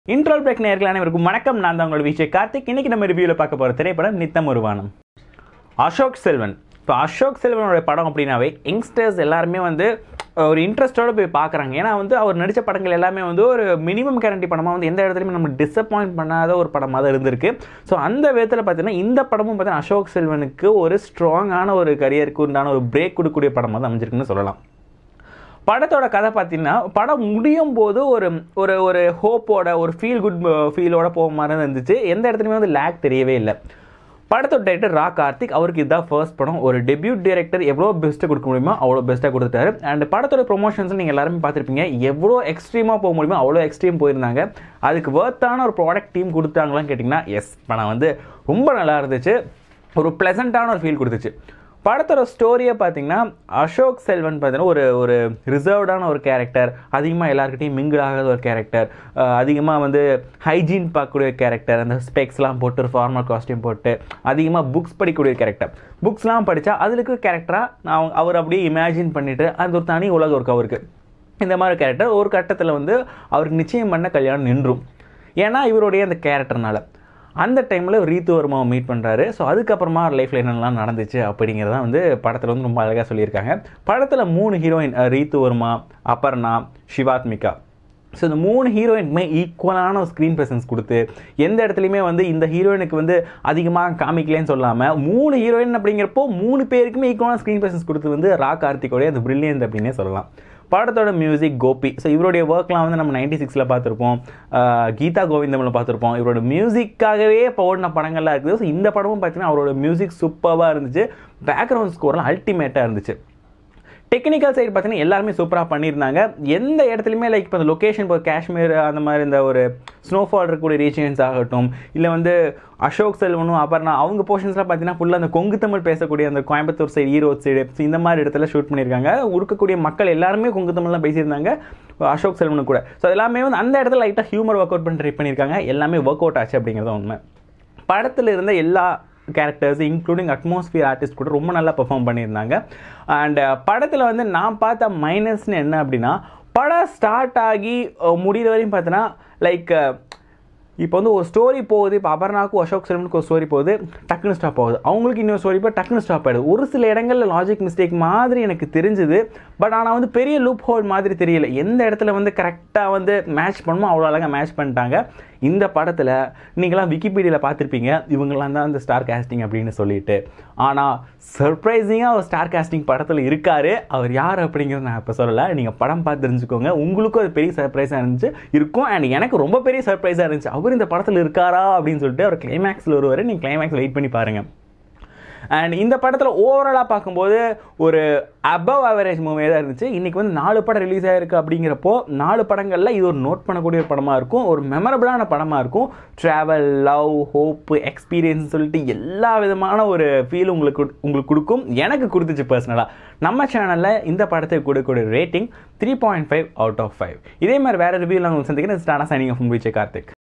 இன்ட்ரோல் break நேர்கள் அனைவருக்கும் வணக்கம் நான் தான் உங்களோட விஜய் கார்த்திக் இன்னைக்கு நம்ம ரிவ்யூவில் பார்க்க போகிற திரைப்படம் நித்தம் ஒருவானம் அசோக் செல்வன் இப்போ அசோக் செல்வனோட படம் அப்படின்னாவே யங்ஸ்டர்ஸ் எல்லாருமே வந்து ஒரு இன்ட்ரெஸ்ட்டோட போய் பார்க்குறாங்க ஏன்னா வந்து அவர் நடித்த படங்கள் எல்லாமே வந்து ஒரு மினிமம் கேரண்டி படமாக வந்து எந்த இடத்துலையுமே நம்ம டிசப்பாயிண்ட் பண்ணாத ஒரு படமாக தான் இருந்திருக்கு ஸோ அந்த விதத்தில் பார்த்தீங்கன்னா இந்த படமும் பார்த்தீங்கன்னா அசோக் செல்வனுக்கு ஒரு ஸ்ட்ராங்கான ஒரு கரியருக்கு உண்டான ஒரு பிரேக் கொடுக்கக்கூடிய படமாக தான் அமைஞ்சிருக்குன்னு சொல்லலாம் படத்தோட கதை பார்த்தீங்கன்னா படம் முடியும் போது ஒரு ஒரு ஒரு ஹோப்போட ஒரு ஃபீல் குட் ஃபீலோட போக மாதிரி தான் இருந்துச்சு எந்த இடத்துலையுமே வந்து லேக் தெரியவே இல்லை படத்தோட டைரக்டர் ரா கார்த்திக் அவருக்கு இதுதான் ஃபர்ஸ்ட் படம் ஒரு டெபியூட் டைரக்டர் எவ்வளோ பெஸ்ட்டு கொடுக்க முடியுமோ அவ்வளோ பெஸ்ட்டாக கொடுத்துட்டாரு அண்ட் படத்தோட ப்ரொமோஷன்ஸ் நீங்கள் எல்லாருமே பார்த்துருப்பீங்க எவ்வளோ எக்ஸ்ட்ரீமாக போக முடியுமோ அவ்வளோ எக்ஸ்ட்ரீம் போயிருந்தாங்க அதுக்கு ஒர்த்தான ஒரு ப்ராடக்ட் டீம் கொடுத்தாங்களான்னு கேட்டிங்கன்னா எஸ் படம் வந்து ரொம்ப நல்லா இருந்துச்சு ஒரு ப்ளசண்ட்டான ஒரு ஃபீல் கொடுத்துச்சு படத்தோட ஸ்டோரியை பார்த்தீங்கன்னா அசோக் செல்வன் பார்த்தீங்கன்னா ஒரு ஒரு ரிசர்வ்டான ஒரு கேரக்டர் அதிகமாக எல்லாருக்கிட்டையும் மிங்கிள் ஆகாத ஒரு கேரக்டர் அதிகமாக வந்து ஹைஜீன் பார்க்கக்கூடிய கேரக்டர் அந்த ஸ்பெக்ஸ்லாம் போட்டு ஒரு ஃபார்மல் காஸ்டியூம் போட்டு அதிகமாக புக்ஸ் படிக்கக்கூடிய கேரக்டர் புக்ஸ்லாம் படித்தா அதில் இருக்கிற கேரக்டராக நான் அவர் அப்படியே இமேஜின் பண்ணிவிட்டு அது ஒரு தனி உலகம் இருக்கு அவருக்கு இந்த மாதிரி கேரக்டர் ஒரு கட்டத்தில் வந்து அவருக்கு நிச்சயம் பண்ண கல்யாணம் நின்றும் ஏன்னா இவருடைய அந்த கேரக்டர்னால அந்த டைமில் ரீத்து வர்மாவை மீட் பண்ணுறாரு ஸோ அதுக்கப்புறமா லைஃப்பில் என்னென்னலாம் நடந்துச்சு அப்படிங்கிறத வந்து படத்தில் வந்து ரொம்ப அழகாக சொல்லியிருக்காங்க படத்தில் மூணு ஹீரோயின் ரீத்து வர்மா அபர்ணா சிவாத்மிகா ஸோ இந்த மூணு ஹீரோயினுக்குமே ஈக்குவலான ஒரு ஸ்க்ரீன் ப்ரெசன்ஸ் கொடுத்து எந்த இடத்துலையுமே வந்து இந்த ஹீரோயினுக்கு வந்து அதிகமாக காமிக்கலேன்னு சொல்லாமல் மூணு ஹீரோயின் அப்படிங்கிறப்போ மூணு பேருக்குமே ஈக்குவலான ஸ்க்ரீன் ப்ரெசன்ஸ் கொடுத்து வந்து ரா கார்த்திகோடைய அந்த பிரில்லியன்ட் அப்படின்னே சொல்லலாம் படத்தோட மியூசிக் கோபி ஸோ இவருடைய ஒர்க்லாம் வந்து நம்ம நைன்டி சிக்ஸில் பார்த்துருப்போம் கீதா கோவிந்தமில் பார்த்துருப்போம் இவரோட மியூசிக்காகவே இப்போ ஓடின படங்கள்லாம் இருக்குது ஸோ இந்த படமும் பார்த்தீங்கன்னா அவரோட மியூசிக் சூப்பராக இருந்துச்சு பேக்ரவுண்ட் ஸ்கோர்லாம் அல்டிமேட்டாக இருந்துச்சு டெக்னிக்கல் சைடு பார்த்தீங்கன்னா எல்லாருமே சூப்பராக பண்ணியிருந்தாங்க எந்த இடத்துலையுமே லைக் இப்போ இந்த லொக்கேஷன் இப்போ காஷ்மீர் அந்த மாதிரி இந்த ஒரு ஸ்னோஃபால் இருக்கக்கூடிய ரீஜன்ஸ் ஆகட்டும் இல்லை வந்து அசோக் செல்வனும் அபர்ணா அவங்க போர்ஷன்ஸ்லாம் பார்த்தீங்கன்னா ஃபுல்லாக அந்த கொங்கு தமிழ் பேசக்கூடிய அந்த Coimbatore side Erode side so இந்த மாதிரி இடத்துல ஷூட் பண்ணியிருக்காங்க இருக்கக்கூடிய மக்கள் எல்லாருமே கொங்கு தமிழ்லாம் பேசியிருந்தாங்க அசோக் செல்வனு கூட ஸோ எல்லாமே வந்து அந்த இடத்துல லைட்டாக ஹியூமர் ஒர்க் அவுட் பண்ணி ட்ரை பண்ணியிருக்காங்க எல்லாமே ஒர்க் அவுட் ஆச்சு அப்படிங்கிறது உண்மை படத்தில் இருந்த எல்லா கேரக்டர்ஸ் இன்க்ளூடிங் அட்மாஸ்பியர் ஆர்டிஸ்ட் கூட ரொம்ப நல்லா பெர்ஃபார்ம் பண்ணியிருந்தாங்க அண்ட் படத்தில் வந்து நான் பார்த்த மைனஸ்னு என்ன அப்படின்னா படம் ஸ்டார்ட் ஆகி முடிகிற வரையும் பார்த்தோன்னா லைக் இப்போ வந்து ஒரு ஸ்டோரி போகுது இப்போ அபர்ணாக்கும் அசோக் செல்வனுக்கு ஒரு ஸ்டோரி போகுது டக்குன்னு ஸ்டாப் ஆகுது அவங்களுக்கு இன்னொரு ஸ்டோரி போய் டக்குன்னு ஸ்டாப் ஆகிடுது ஒரு சில இடங்களில் லாஜிக் மிஸ்டேக் மாதிரி எனக்கு தெரிஞ்சுது பட் ஆனால் வந்து பெரிய லூப் ஹோல் மாதிரி தெரியல எந்த இடத்துல வந்து கரெக்டாக வந்து மேட்ச் பண்ணுமோ அவ்வளோ அழகாக மேட்ச் பண்ணிட்டாங்க இந்த படத்தில் நீங்களாம் விக்கிபீடியாவில் பார்த்துருப்பீங்க இவங்களாம் தான் இந்த ஸ்டார் கேஸ்டிங் அப்படின்னு சொல்லிட்டு ஆனால் சர்ப்ரைசிங்காக ஒரு ஸ்டார் கேஸ்டிங் படத்தில் இருக்கார் அவர் யார் அப்படிங்கிறத நான் இப்போ சொல்லலை நீங்கள் படம் பார்த்து தெரிஞ்சுக்கோங்க உங்களுக்கும் அது பெரிய சர்ப்ரைஸாக இருந்துச்சு இருக்கும் அண்ட் எனக்கு ரொம்ப பெரிய சர்ப்ரைஸாக இருந்துச்சு அவர் இந்த படத்தில் இருக்காரா அப்படின்னு சொல்லிட்டு அவர் கிளைமேக்ஸில் வருவார் நீங்கள் கிளைமேக்ஸ் வெயிட் பண்ணி பாருங்கள் அண்ட் இந்த படத்தில் ஓவராலாக பார்க்கும்போது ஒரு அபவ் ஆவரேஜ் மூவியாக தான் இருந்துச்சு இன்றைக்கி வந்து நாலு படம் ரிலீஸ் ஆகிருக்கு அப்படிங்கிறப்போ நாலு படங்களில் இது ஒரு நோட் பண்ணக்கூடிய ஒரு படமாக இருக்கும் ஒரு மெமரபிளான படமாக இருக்கும் ட்ராவல் லவ் ஹோப்பு எக்ஸ்பீரியன்ஸ் சொல்லிட்டு எல்லா விதமான ஒரு ஃபீல் உங்களுக்கு உங்களுக்கு கொடுக்கும் எனக்கு கொடுத்துச்சு பர்சனலாக நம்ம சேனலில் இந்த படத்துக்கு கொடுக்கக்கூடிய rating three point five out of five இதே மாதிரி வேறு ரிவ்யூவில் உங்களுக்கு சந்திக்கிறேன் ஸ்டானா சைனிங் ஆஃப் விஜய் கார்த்திக்